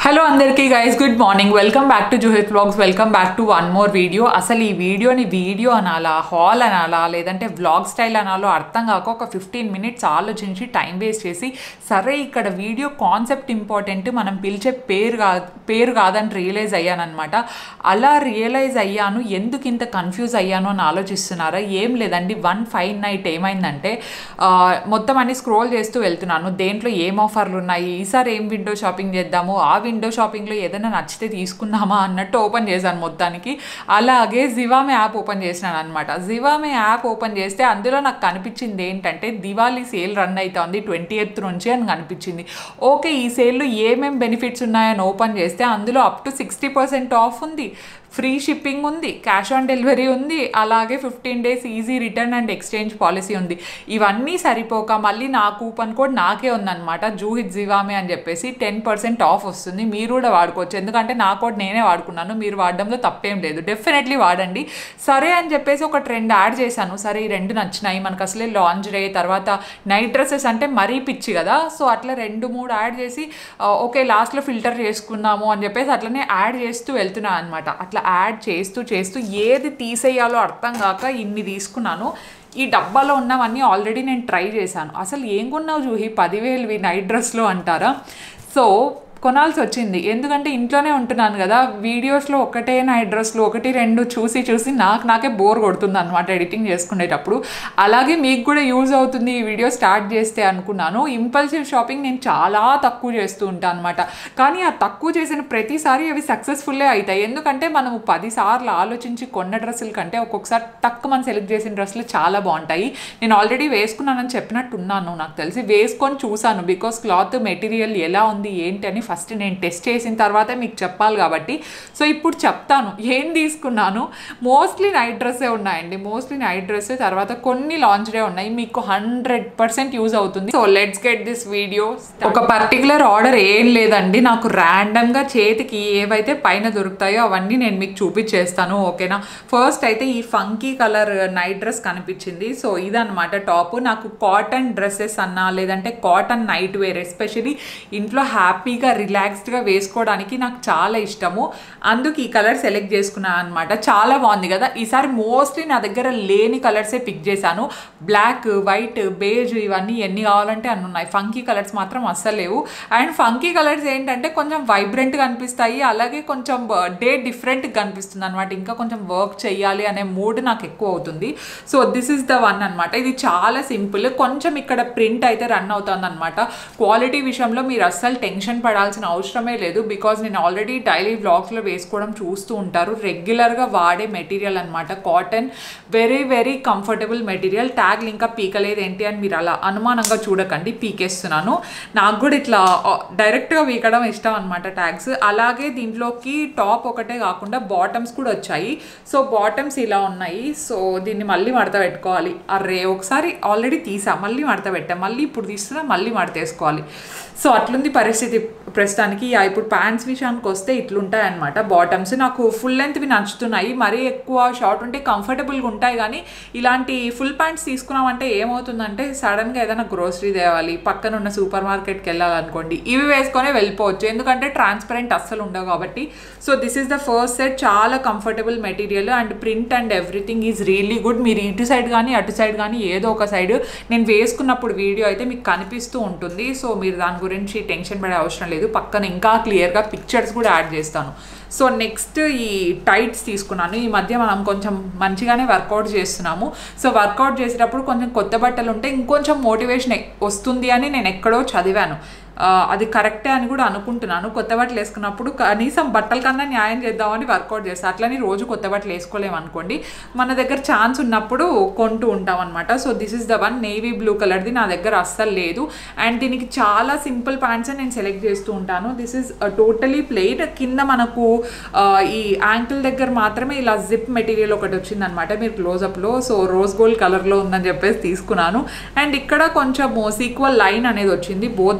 hello అందరికీ guys good morning welcome back to Juhith vlogs welcome back to one more video అసలు ఈ వీడియోని video అనాలా హాల్ అనాలా లేదంటే వ్లాగ్ స్టైల్ అనాలో అర్థం కాక ఒక ఫిఫ్టీన్ మినిట్స్ ఆలోచించి టైం వేస్ట్ చేసి సరే ఇక్కడ వీడియో కాన్సెప్ట్ ఇంపార్టెంట్ మనం పిలిచే పేరు కా పేరు కాదని రియలైజ్ అయ్యానమాట అలా రియలైజ్ అయ్యాను ఎందుకు ఇంత కన్ఫ్యూజ్ అయ్యాను అని ఆలోచిస్తున్నారా ఏం లేదండి వన్ ఫైవ్ నైట్ ఏమైందంటే ఆ, మొత్తం అన్ని స్క్రోల్ చేస్తూ వెళ్తున్నాను దేంట్లో ఏం ఆఫర్లు ఉన్నాయి ఈసారి ఏం విండో షాపింగ్ చేద్దాము ఆ విండో షాపింగ్లో ఏదైనా నచ్చితే తీసుకుందామా అన్నట్టు ఓపెన్ చేశాను మొత్తానికి అలాగే జివామే యాప్ ఓపెన్ చేసినాను అనమాట జివామే యాప్ ఓపెన్ చేస్తే అందులో నాకు కనిపించింది ఏంటంటే దివాళీ సేల్ రన్ అవుతోంది ట్వంటీ ఎయిత్ నుంచి అని కనిపించింది ఓకే ఈ సేల్లో ఏమేం బెనిఫిట్స్ ఉన్నాయని ఓపెన్ చేస్తే అందులో up to sixty percent off ఉంది ఫ్రీ షిప్పింగ్ ఉంది క్యాష్ ఆన్ డెలివరీ ఉంది అలాగే fifteen days easy return and exchange policy ఉంది ఇవన్నీ సరిపోక మళ్ళీ నా కూపన్ కోడ్ నాకే ఉందన్నమాట జూహిత్ జివామే అని చెప్పేసి టెన్ పర్సెంట్ ఆఫ్ వస్తుంది మీరు కూడా వాడుకోవచ్చు ఎందుకంటే నా కోడ్ నేనే వాడుకున్నాను మీరు వాడడంలో తప్పేం లేదు డెఫినెట్లీ వాడండి సరే అని చెప్పేసి ఒక ట్రెండ్ యాడ్ చేశాను సరే ఈ రెండు నచ్చినాయి మనకు అసలే లాంజ్ డే తర్వాత నైట్ డ్రెస్సెస్ అంటే మరీ పిచ్చి కదా సో అట్లా రెండు మూడు యాడ్ చేసి ఆ, ఓకే లాస్ట్లో ఫిల్టర్ చేసుకుందాము అని చెప్పేసి అట్లనే యాడ్ చేస్తూ వెళ్తున్నాను అనమాట అట్లా యాడ్ చేస్తూ చేస్తూ ఏది తీసేయాలో అర్థం కాక ఇన్ని తీసుకున్నాను ఈ డబ్బాలో ఉన్నవన్నీ ఆల్రెడీ నేను ట్రై చేశాను అసలు ఏం కొన్నావు జూహి పదివేలువి నైట్ డ్రెస్లో అంటారా సో కొనాల్సి వచ్చింది ఎందుకంటే ఇంట్లోనే ఉంటున్నాను కదా వీడియోస్లో ఒకటే నైట్ డ్రెస్లు ఒకటి రెండు చూసి చూసి నాకు నాకే బోర్ కొడుతుంది అనమాట ఎడిటింగ్ చేసుకునేటప్పుడు అలాగే మీకు కూడా యూజ్ అవుతుంది ఈ వీడియో స్టార్ట్ చేస్తే అనుకున్నాను ఇంపల్సివ్ షాపింగ్ నేను చాలా తక్కువ చేస్తూ ఉంటాను అనమాట కానీ ఆ తక్కువ చేసిన ప్రతిసారి అవి సక్సెస్ఫుల్లే అవుతాయి ఎందుకంటే మనం పదిసార్లు ఆలోచించి కొన్న డ్రెస్సుల కంటే ఒక్కొక్కసారి తక్కువ మనం సెలెక్ట్ చేసిన డ్రెస్సులు చాలా బాగుంటాయి నేను ఆల్రెడీ వేసుకున్నానని చెప్పినట్టున్నాను నాకు తెలిసి వేసుకొని చూసాను బికాస్ క్లాత్ మెటీరియల్ ఎలా ఉంది ఏంటి అని ఫస్ట్ నేను టెస్ట్ చేసిన తర్వాతే మీకు చెప్పాలి కాబట్టి సో ఇప్పుడు చెప్తాను ఏం తీసుకున్నాను మోస్ట్లీ నైట్ డ్రెస్సే ఉన్నాయండి మోస్ట్లీ నైట్ డ్రెస్ తర్వాత కొన్ని లాంచ్ డే ఉన్నాయి మీకు హండ్రెడ్ పర్సెంట్ యూజ్ అవుతుంది so let's get this video ఒక పర్టికులర్ ఆర్డర్ ఏం లేదండి నాకు ర్యాండమ్గా చేతికి ఏవైతే పైన దొరుకుతాయో అవన్నీ నేను మీకు చూపించేస్తాను ఓకేనా ఫస్ట్ అయితే ఈ ఫంకీ కలర్ నైట్ డ్రెస్ కనిపించింది సో ఇదనమాట టాప్ నాకు కాటన్ డ్రెస్సెస్ అన్నా లేదంటే కాటన్ నైట్ వేర్ ఎస్పెషలీ ఇంట్లో హ్యాపీగా రిలాక్స్డ్గా వేసుకోవడానికి నాకు చాలా ఇష్టము అందుకు ఈ కలర్ సెలెక్ట్ చేసుకున్నాను అనమాట చాలా బాగుంది కదా ఈసారి మోస్ట్లీ నా దగ్గర లేని కలర్సే పిక్ చేశాను బ్లాక్ వైట్ బేజ్ ఇవన్నీ ఎన్ని కావాలంటే అన్ని ఉన్నాయి ఫంకీ కలర్స్ మాత్రం అస్సలు లేవు అండ్ ఫంకీ కలర్స్ ఏంటంటే కొంచెం వైబ్రెంట్గా అనిపిస్తాయి అలాగే కొంచెం డే డిఫరెంట్గా కనిపిస్తుంది అనమాట ఇంకా కొంచెం వర్క్ చేయాలి అనే మూడ్ నాకు ఎక్కువ అవుతుంది so this is the one అనమాట ఇది చాలా సింపుల్ కొంచెం ఇక్కడ ప్రింట్ అయితే రన్ అవుతుంది అనమాట క్వాలిటీ విషయంలో మీరు అస్సలు టెన్షన్ పడాల్సిన అవసరమే లేదు బికాజ్ నేను ఆల్రెడీ డైలీ వ్లాగ్స్లో వేసుకోవడం చూస్తూ ఉంటారు రెగ్యులర్గా వాడే మెటీరియల్ అనమాట cotton very very comfortable material tag ఇంకా పీకలేదు ఏంటి అని మీరు అలా అనుమానంగా చూడకండి పీకేస్తున్నాను నాకు కూడా ఇట్లా డైరెక్ట్గా పీకడం ఇష్టం అనమాట ట్యాగ్స్ అలాగే దీంట్లోకి టాప్ ఒకటే కాకుండా బాటమ్స్ కూడా వచ్చాయి సో బాటమ్స్ ఇలా ఉన్నాయి సో దీన్ని మళ్ళీ మడత పెట్టుకోవాలి అరే ఒకసారి ఆల్రెడీ తీసా మళ్ళీ మడత పెట్టా మళ్ళీ ఇప్పుడు తీస్తున్నా మళ్ళీ మడత వేసుకోవాలి సో అట్లుంది పరిస్థితి ప్రస్తుతానికి ఆ ఇప్పుడు ప్యాంట్స్ విషయానికి వస్తే ఇట్లుంటాయి అనమాట బాటమ్స్ నాకు ఫుల్ లెంత్వి నచ్చుతున్నాయి మరీ ఎక్కువ షార్ట్ ఉంటే కంఫర్టబుల్గా ఉంటాయి కానీ ఇలాంటి ఫుల్ ప్యాంట్స్ తీసుకున్నామంటే ఏమవుతుందంటే సడన్గా ఏదైనా గ్రోసరీ తేవాలి పక్కన ఉన్న సూపర్ మార్కెట్కి వెళ్ళాలనుకోండి ఇవి వేసుకొని వెళ్ళిపోవచ్చు ఎందుకంటే ట్రాన్స్పరెంట్ అస్సలు ఉండవు కాబట్టి so this is the first set చాలా comfortable material and print and everything is really good మీరు ఇటు సైడ్ కానీ అటు సైడ్ కానీ ఏదో ఒక సైడ్ నేను వేసుకున్నప్పుడు వీడియో అయితే మీకు కనిపిస్తూ ఉంటుంది సో మీరు దాని గురించి టెన్షన్ పడే అవసరం లేదు పక్కన ఇంకా క్లియర్గా పిక్చర్స్ కూడా యాడ్ చేస్తాను సో నెక్స్ట్ ఈ టైట్స్ తీసుకున్నాను ఈ మధ్య మనం కొంచెం మంచిగానే వర్కౌట్ చేస్తున్నాము సో వర్కౌట్ చేసేటప్పుడు కొంచెం కొత్త బట్టలు ఉంటే ఇంకొంచెం మోటివేషన్ వస్తుంది అని నేను ఎక్కడో చదివాను ఆ, అది కరెక్టే అని కూడా అనుకుంటున్నాను కొత్త బట్టలు వేసుకున్నప్పుడు కనీసం బట్టల కన్నా న్యాయం చేద్దామని వర్కౌట్ చేస్తాను అట్లని రోజు కొత్త బట్టలు వేసుకోలేము అనుకోండి మన దగ్గర ఛాన్స్ ఉన్నప్పుడు కొంటూ ఉంటాం అనమాట so this is the one navy blue కలర్ది నా దగ్గర అస్సలు లేదు అండ్ దీనికి చాలా సింపుల్ ప్యాంట్స్ నేను సెలెక్ట్ చేస్తూ ఉంటాను దిస్ ఇస్ టోటలీ ప్లెయిన్ కింద మనకు ఆ, ఈ యాంకిల్ దగ్గర మాత్రమే ఇలా జిప్ మెటీరియల్ ఒకటి వచ్చిందనమాట మీరు క్లోజప్లో సో రోజ్ గోల్డ్ కలర్లో ఉందని చెప్పేసి తీసుకున్నాను అండ్ ఇక్కడ కొంచెం సీక్వల్ లైన్ అనేది వచ్చింది బోత్ ద సైడ్స్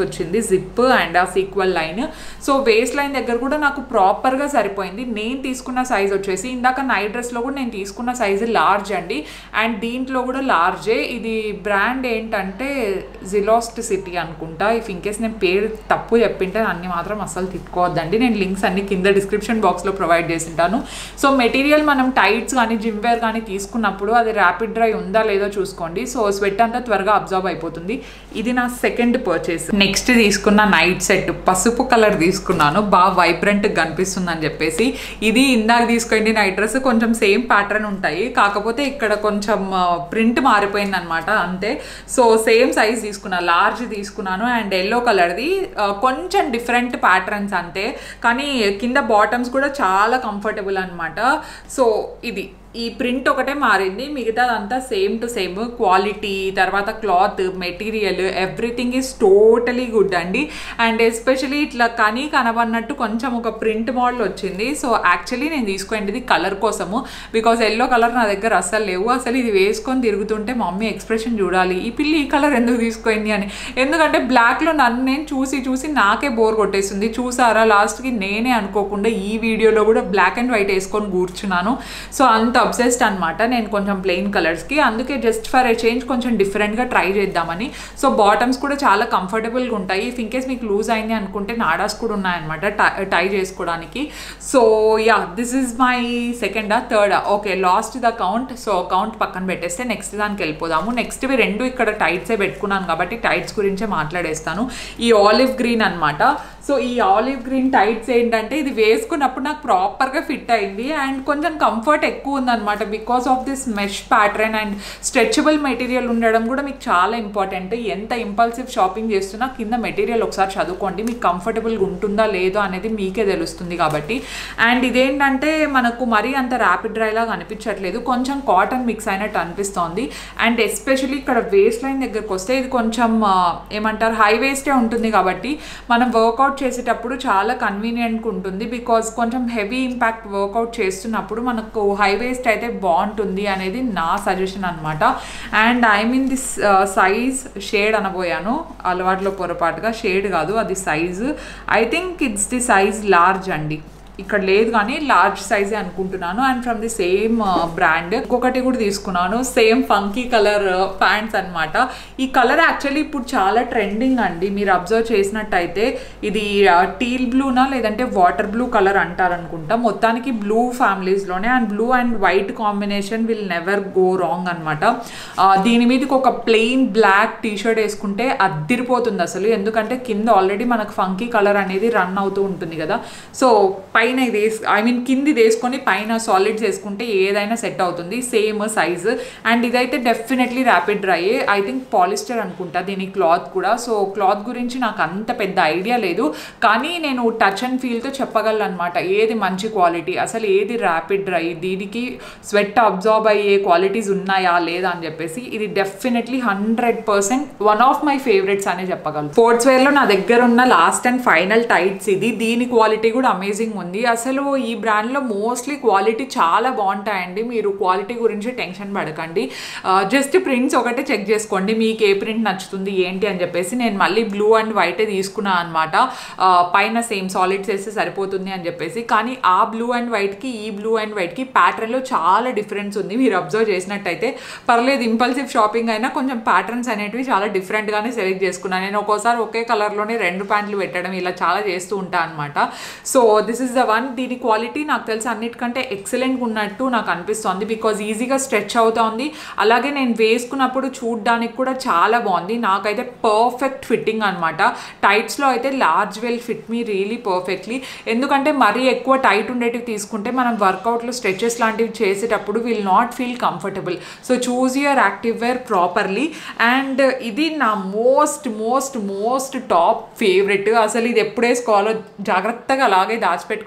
వచ్చింది జిప్ అండ్ ఆ sequel line so waist line దగ్గర కూడా నాకు ప్రాపర్గా సరిపోయింది నేను తీసుకున్న సైజ్ వచ్చేసి ఇందాక నైట్ డ్రెస్లో కూడా నేను తీసుకున్న సైజు లార్జ్ అండి అండ్ దీంట్లో కూడా లార్జే ఇది బ్రాండ్ ఏంటంటే జిలాస్ట్ సిటీ అనుకుంటా ఇఫ్ ఇన్కేస్ నేను పేరు తప్పు చెప్పింటే అన్ని మాత్రం అస్సలు తిట్టుకోవద్దండి నేను లింక్స్ అన్ని కింద డిస్క్రిప్షన్ బాక్స్లో ప్రొవైడ్ చేసింటాను సో మెటీరియల్ మనం టైట్స్ కానీ జిమ్ వేర్ కానీ తీసుకున్నప్పుడు అది ర్యాపిడ్ డ్రై ఉందా లేదో చూసుకోండి సో స్వెట్ అంతా త్వరగా అబ్జర్వ్ అయిపోతుంది ఇది నా సెకండ్ పర్చేస్ నెక్స్ట్ తీసుకున్న నైట్ సెట్ పసుపు కలర్ తీసుకున్నాను బాగా వైబ్రెంట్ కనిపిస్తుంది అని చెప్పేసి ఇది ఇందాక తీసుకోండి నైట్ డ్రెస్ కొంచెం సేమ్ ప్యాటర్న్ ఉంటాయి కాకపోతే ఇక్కడ కొంచెం ప్రింట్ మారిపోయింది అనమాట అంతే సో సేమ్ సైజ్ తీసుకున్నా లార్జ్ తీసుకున్నాను అండ్ ఎల్లో కలర్ది కొంచెం డిఫరెంట్ ప్యాటర్న్స్ అంతే కానీ కింద బాటమ్స్ కూడా చాలా కంఫర్టబుల్ అనమాట సో ఇది ఈ ప్రింట్ ఒకటే మారింది మిగతాదంతా సేమ్ టు సేమ్ క్వాలిటీ తర్వాత cloth material everything is totally good అండి అండ్ ఎస్పెషలీ ఇట్లా కనీ కనబడినట్టు కొంచెం ఒక ప్రింట్ మోడల్ వచ్చింది సో యాక్చువల్లీ నేను తీసుకునేది కలర్ కోసము బికాస్ ఎల్లో కలర్ నా దగ్గర అస్సలు లేవు అసలు ఇది వేసుకొని తిరుగుతుంటే మమ్మీ ఎక్స్ప్రెషన్ చూడాలి ఈ పిల్లి ఈ కలర్ ఎందుకు తీసుకుంది అని ఎందుకంటే బ్లాక్లో నన్ను నేను చూసి చూసి నాకే బోర్ కొట్టేస్తుంది చూసారా లాస్ట్కి నేనే అనుకోకుండా ఈ వీడియోలో కూడా బ్లాక్ అండ్ వైట్ వేసుకొని కూర్చున్నాను సో అంత అబ్సెస్డ్ అనమాట నేను కొంచెం ప్లెయిన్ కలర్స్కి అందుకే జస్ట్ ఫర్ ఏ చేంజ్ కొంచెం డిఫరెంట్గా ట్రై చేద్దామని సో బాటమ్స్ కూడా చాలా కంఫర్టబుల్గా ఉంటాయి ఇఫ్ ఇన్కేస్ మీకు లూజ్ అయింది అనుకుంటే నాడాస్ కూడా ఉన్నాయన్నమాట టై చేసుకోవడానికి so ya this is my సెకండా థర్డా okay last the count so count పక్కన పెట్టేస్తే నెక్స్ట్ దానికి వెళ్ళిపోదాము నెక్స్ట్ ఇవి రెండు ఇక్కడ టైట్సే పెట్టుకున్నాను కాబట్టి టైట్స్ గురించే మాట్లాడేస్తాను ఈ ఆలివ్ గ్రీన్ అనమాట సో ఈ ఆలివ్ గ్రీన్ టైట్స్ ఏంటంటే ఇది వేసుకున్నప్పుడు నాకు ప్రాపర్గా ఫిట్ అయింది అండ్ కొంచెం కంఫర్ట్ ఎక్కువ ఉందన్నమాట because of this mesh pattern and stretchable material ఉండడం కూడా మీకు చాలా ఇంపార్టెంట్ ఎంత ఇంపల్సివ్ షాపింగ్ చేస్తున్నా కింద మెటీరియల్ ఒకసారి చదువుకోండి మీకు కంఫర్టబుల్గా ఉంటుందా లేదో అనేది మీకే తెలుస్తుంది కాబట్టి అండ్ ఇదేంటంటే మనకు మరీ అంత ర్యాపిడ్ డ్రై లాగా అనిపించట్లేదు కొంచెం కాటన్ మిక్స్ అయినట్టు అనిపిస్తోంది అండ్ ఎస్పెషల్లీ ఇక్కడ వేస్ట్ లైన్ దగ్గరకు వస్తే ఇది కొంచెం ఏమంటారు హై వేస్టే ఉంటుంది కాబట్టి మనం వర్కౌట్ వర్కౌట్ చేసేటప్పుడు చాలా కన్వీనియంట్గా ఉంటుంది బికాజ్ కొంచెం హెవీ ఇంపాక్ట్ వర్కౌట్ చేస్తున్నప్పుడు మనకు హై వేస్ట్ అయితే బాగుంటుంది అనేది నా సజెషన్ అనమాట and I mean this size shade అనబోయాను అలవాట్లో పొరపాటుగా షేడ్ కాదు అది size I think it's the size large అండి ఇక్కడ లేదు కానీ లార్జ్ సైజే అనుకుంటున్నాను and from the same brand ఇంకొకటి కూడా తీసుకున్నాను సేమ్ ఫంకీ కలర్ ప్యాంట్స్ అనమాట ఈ కలర్ యాక్చువల్లీ ఇప్పుడు చాలా ట్రెండింగ్ అండి మీరు అబ్జర్వ్ చేసినట్టయితే ఇది టీల్ బ్లూనా లేదంటే వాటర్ బ్లూ కలర్ అంటారనుకుంటా మొత్తానికి బ్లూ ఫ్యామిలీస్లోనే and blue and white combination will never go wrong అనమాట దీని మీదకి ఒక ప్లెయిన్ బ్లాక్ టీ షర్ట్ వేసుకుంటే అద్దిరిపోతుంది అసలు ఎందుకంటే కింద ఆల్రెడీ మనకు ఫంకీ కలర్ అనేది రన్ అవుతూ ఉంటుంది కదా సో పైన ఇది వేసు ఐ మీన్ కింది వేసుకొని పైన సాలిడ్స్ వేసుకుంటే ఏదైనా సెట్ అవుతుంది సేమ్ సైజ్ అండ్ ఇదైతే definitely rapid dry I think polyester అనుకుంటా దీని క్లాత్ కూడా సో క్లాత్ గురించి నాకు అంత పెద్ద ఐడియా లేదు కానీ నేను టచ్ అండ్ ఫీల్తో చెప్పగలను అనమాట ఏది మంచి క్వాలిటీ అసలు ఏది ర్యాపిడ్ డ్రై దీనికి స్వెట్ అబ్జార్బ్ అయ్యే క్వాలిటీస్ ఉన్నాయా లేదా అని చెప్పేసి ఇది definitely hundred percent one of my favourites అనే చెప్పగలను స్పోర్ట్స్ వేర్లో నా దగ్గర ఉన్న లాస్ట్ అండ్ ఫైనల్ టైట్స్ ఇది దీని క్వాలిటీ కూడా అమేజింగ్ ఉంది అసలు ఈ బ్రాండ్లో మోస్ట్లీ క్వాలిటీ చాలా బాగుంటాయండి మీరు క్వాలిటీ గురించి టెన్షన్ పడకండి జస్ట్ ప్రింట్స్ ఒకటే చెక్ చేసుకోండి మీకు ఏ ప్రింట్ నచ్చుతుంది ఏంటి అని చెప్పేసి నేను మళ్ళీ బ్లూ అండ్ వైటే తీసుకున్నాను అనమాట పైన సేమ్ సాలిడ్స్ వేస్తే సరిపోతుంది అని చెప్పేసి కానీ ఆ బ్లూ అండ్ వైట్కి ఈ బ్లూ అండ్ వైట్కి ప్యాటర్న్లో చాలా డిఫరెన్స్ ఉంది మీరు అబ్జర్వ్ చేసినట్టయితే పర్లేదు ఇంపల్సివ్ షాపింగ్ అయినా కొంచెం ప్యాటర్న్స్ అనేటివి చాలా డిఫరెంట్గానే సెలెక్ట్ చేసుకున్నాను నేను ఒక్కోసారి ఒకే కలర్లోనే రెండు ప్యాంట్లు పెట్టడం ఇలా చాలా చేస్తూ ఉంటాను అనమాట so this is the one దీని క్వాలిటీ నాకు తెలిసి అన్నిటికంటే ఎక్సలెంట్గా ఉన్నట్టు నాకు అనిపిస్తోంది బికాజ్ ఈజీగా స్ట్రెచ్ అవుతోంది అలాగే నేను వేసుకున్నప్పుడు చూడడానికి కూడా చాలా బాగుంది నాకైతే పర్ఫెక్ట్ ఫిట్టింగ్ అనమాట టైట్స్లో అయితే large well fit me really perfectly ఎందుకంటే మరీ ఎక్కువ టైట్ ఉండేటివి తీసుకుంటే మనం వర్కౌట్లో స్ట్రెచెస్ లాంటివి చేసేటప్పుడు will not feel comfortable so choose your active wear properly and ఇది నా most most most top favourite అసలు ఇది ఎప్పుడు వేసుకోవాలో జాగ్రత్తగా అలాగే దాచిపెట్టుకున్నాను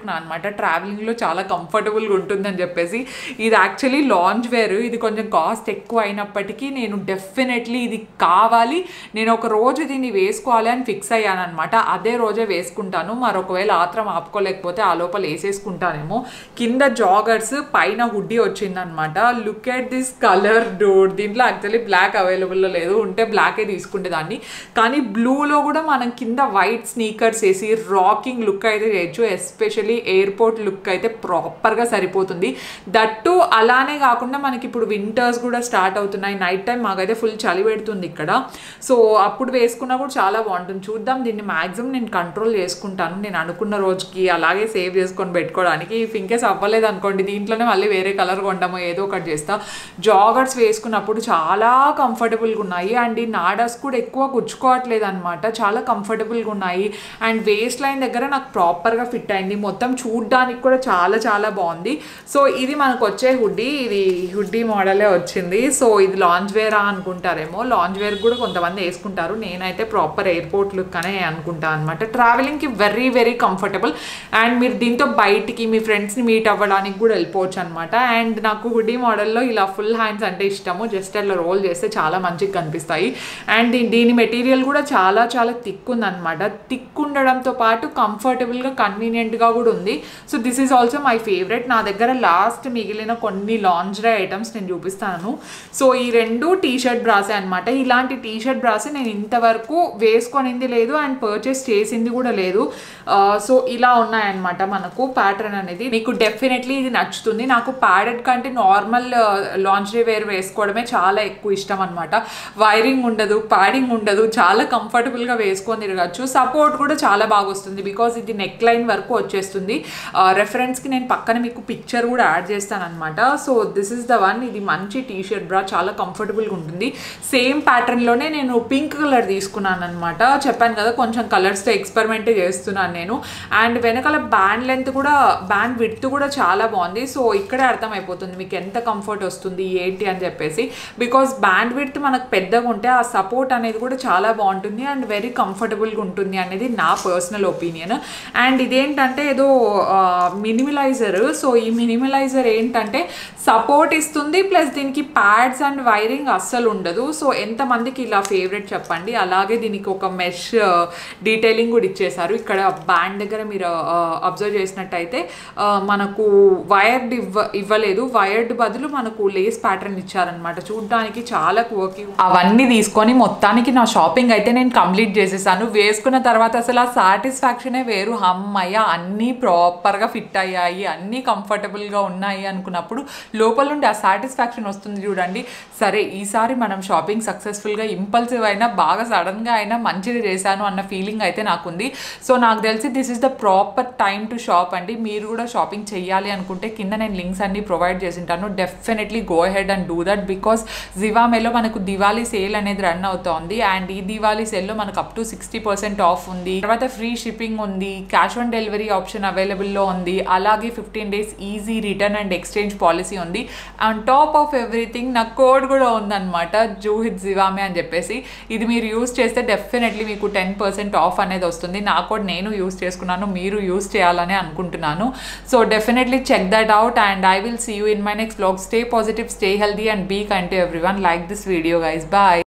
పెట్టుకున్నాను అనమాట ట్రావెలింగ్లో చాలా కంఫర్టబుల్గా ఉంటుందని చెప్పేసి ఇది యాక్చువల్లీ లాంచ్ వేర్ ఇది కొంచెం కాస్ట్ ఎక్కువ అయినప్పటికీ నేను డెఫినెట్లీ ఇది కావాలి నేను ఒక రోజు దీన్ని వేసుకోవాలి అని ఫిక్స్ అయ్యాను అనమాట అదే రోజే వేసుకుంటాను మరి ఒకవేళ ఆత్రం ఆపుకోలేకపోతే ఆ లోపల వేసేసుకుంటానేమో కింద జాగర్స్ పైన హుడ్డీ వచ్చిందనమాట లుక్ ఎట్ దిస్ కలర్ డోర్ దీంట్లో యాక్చువల్లీ బ్లాక్ అవైలబుల్లో లేదు ఉంటే బ్లాకే తీసుకుంటే దాన్ని కానీ బ్లూలో కూడా మనం కింద వైట్ స్నీకర్స్ వేసి రాకింగ్ లుక్ అయితే చేయొచ్చు ఎస్పెషల్లీ ఎయిర్పోర్ట్ లుక్ అయితే ప్రాపర్గా సరిపోతుంది దట్టు అలానే కాకుండా మనకి ఇప్పుడు వింటర్స్ కూడా స్టార్ట్ అవుతున్నాయి నైట్ టైం మాకైతే ఫుల్ చలి పెడుతుంది ఇక్కడ సో అప్పుడు వేసుకున్నా కూడా చాలా బాగుంటుంది చూద్దాం దీన్ని మ్యాక్సిమం నేను కంట్రోల్ చేసుకుంటాను నేను అనుకున్న రోజుకి అలాగే సేవ్ చేసుకొని పెట్టుకోవడానికి ఇఫ్ ఇంకేస్ అవ్వలేదు అనుకోండి దీంట్లోనే మళ్ళీ వేరే కలర్ కొంటామో ఏదో ఒకటి చేస్తా జాగర్స్ వేసుకున్నప్పుడు చాలా కంఫర్టబుల్గా ఉన్నాయి అండ్ ఈ నాడాస్ కూడా ఎక్కువ గుచ్చుకోవట్లేదు అనమాట చాలా కంఫర్టబుల్గా ఉన్నాయి అండ్ వేస్ట్ లైన్ దగ్గర నాకు ప్రాపర్గా ఫిట్ అయింది మొత్తం చూడ్డానికి కూడా చాలా చాలా బాగుంది సో ఇది మనకు వచ్చే హుడ్డీ ఇది హుడ్డీ మోడలే వచ్చింది సో ఇది లాంచ్ వేరా అనుకుంటారేమో లాంచ్ వేర్ కూడా కొంతమంది వేసుకుంటారు నేనైతే ప్రాపర్ ఎయిర్పోర్ట్ లుక్ అనే అనుకుంటాను అనమాట ట్రావెలింగ్కి వెరీ వెరీ కంఫర్టబుల్ అండ్ మీరు దీంతో బయటికి మీ ఫ్రెండ్స్ని మీట్ అవ్వడానికి కూడా వెళ్ళిపోవచ్చు అనమాట అండ్ నాకు హుడీ మోడల్లో ఇలా ఫుల్ హ్యాండ్స్ అంటే ఇష్టము జస్ట్ అట్లా రోల్ చేస్తే చాలా మంచిగా కనిపిస్తాయి అండ్ దీ- దీని మెటీరియల్ కూడా చాలా చాలా థిక్ ఉందన్నమాట థిక్ ఉండడంతో పాటు కంఫర్టబుల్గా కన్వీనియంట్గా కూడా ఉంది so this is also my favourite నా దగ్గర లాస్ట్ మిగిలిన కొన్ని లాంజ్డే ఐటమ్స్ నేను చూపిస్తాను సో ఈ రెండు టీ షర్ట్ బ్రాసే అనమాట ఇలాంటి టీ షర్ట్ బ్రాసే నేను ఇంతవరకు వేసుకొనింది లేదు అండ్ పర్చేస్ చేసింది కూడా లేదు సో ఇలా ఉన్నాయన్నమాట మనకు ప్యాటర్న్ అనేది మీకు డెఫినెట్లీ ఇది నచ్చుతుంది నాకు ప్యాడెడ్ కంటే నార్మల్ లాంజ్రీ వేర్ వేసుకోవడమే చాలా ఎక్కువ ఇష్టం అనమాట వైరింగ్ ఉండదు ప్యాడింగ్ ఉండదు చాలా కంఫర్టబుల్గా వేసుకొని తిరగచ్చు సపోర్ట్ కూడా చాలా బాగా వస్తుంది బికాస్ ఇది నెక్ లైన్ వరకు వచ్చేస్తుంది రెఫరెన్స్కి నేను పక్కన మీకు పిక్చర్ కూడా యాడ్ చేస్తాను అనమాట so this is the one ఇది మంచి టీ షర్ట్ బ్రా చాలా కంఫర్టబుల్గా ఉంటుంది సేమ్ ప్యాటర్న్లోనే నేను పింక్ కలర్ తీసుకున్నాను అనమాట చెప్పాను కదా కొంచెం కలర్స్తో ఎక్స్పెరిమెంట్ చేస్తున్నాను నేను అండ్ వెనకాల బ్యాండ్ లెంత్ కూడా బ్యాండ్ విడ్త్ కూడా చాలా బాగుంది సో ఇక్కడే అర్థమైపోతుంది మీకు ఎంత కంఫర్ట్ వస్తుంది ఏంటి అని చెప్పేసి బికాస్ బ్యాండ్ విడ్త్ మనకు పెద్దగా ఉంటే ఆ సపోర్ట్ అనేది కూడా చాలా బాగుంటుంది అండ్ వెరీ కంఫర్టబుల్గా ఉంటుంది అనేది నా పర్సనల్ ఒపీనియన్ అండ్ ఇదేంటంటే ఏదో మినిమలైజర్ సో ఈ మినిమలైజర్ ఏంటంటే సపోర్ట్ ఇస్తుంది ప్లస్ దీనికి ప్యాడ్స్ అండ్ వైరింగ్ అస్సలు ఉండదు సో ఎంతమందికి ఇలా ఫేవరెట్ చెప్పండి అలాగే దీనికి ఒక మెష్ డీటెయిలింగ్ కూడా ఇచ్చేసారు ఇక్కడ బ్యాండ్ దగ్గర మీరు అబ్జర్వ్ చేసినట్టయితే ఆ, మనకు వైర్డ్ ఇవ్వ ఇవ్వలేదు వైర్డ్ బదులు మనకు లేస్ ప్యాటర్న్ ఇచ్చారనమాట చూడడానికి చాలా కోకి అవన్నీ తీసుకొని మొత్తానికి నా షాపింగ్ అయితే నేను కంప్లీట్ చేసేసాను వేసుకున్న తర్వాత అసలు ఆ సాటిస్ఫాక్షనే వేరు అమ్మయ్య అన్నీ ప్రాపర్గా ఫిట్ అయ్యాయి అన్నీ కంఫర్టబుల్గా ఉన్నాయి అనుకున్నప్పుడు లోపల నుండి ఆ సాటిస్ఫాక్షన్ వస్తుంది చూడండి సరే ఈసారి మనం షాపింగ్ సక్సెస్ఫుల్గా ఇంపల్సివ్ అయినా బాగా సడన్గా అయినా మంచిగా చేశాను అన్న ఫీలింగ్ అయితే నాకుంది సో నాకు తెలిసి this is the proper time to shop అండి మీరు కూడా షాపింగ్ చేయాలి అనుకుంటే కింద నేను లింక్స్ అన్ని ప్రొవైడ్ చేసి ఉంటాను definitely go ahead and do that because జివామేలో మనకు దివాళీ సేల్ అనేది రన్ అవుతోంది అండ్ ఈ దివాళీ సేల్లో మనకు up to sixty percent off ఉంది తర్వాత ఫ్రీ షిప్పింగ్ ఉంది క్యాష్ ఆన్ డెలివరీ ఆప్షన్ అవైలబుల్లో ఉంది అలాగే fifteen days easy return and exchange policy ఉంది అండ్ టాప్ ఆఫ్ ఎవ్రీథింగ్ నా కోడ్ కూడా ఉందన్నమాట జూహిత్ జివామే అని చెప్పేసి ఇది మీరు యూస్ చేస్తే డెఫినెట్లీ మీకు టెన్ పర్సెంట్ ఆఫ్ అనేది వస్తుంది నా కోడ్ నేను యూస్ చేసుకున్నాను మీరు యూస్ చేయాలని అనుకుంటున్నాను so definitely check that out and I will see you in my next blog stay positive stay healthy and be kind to everyone like this video guys bye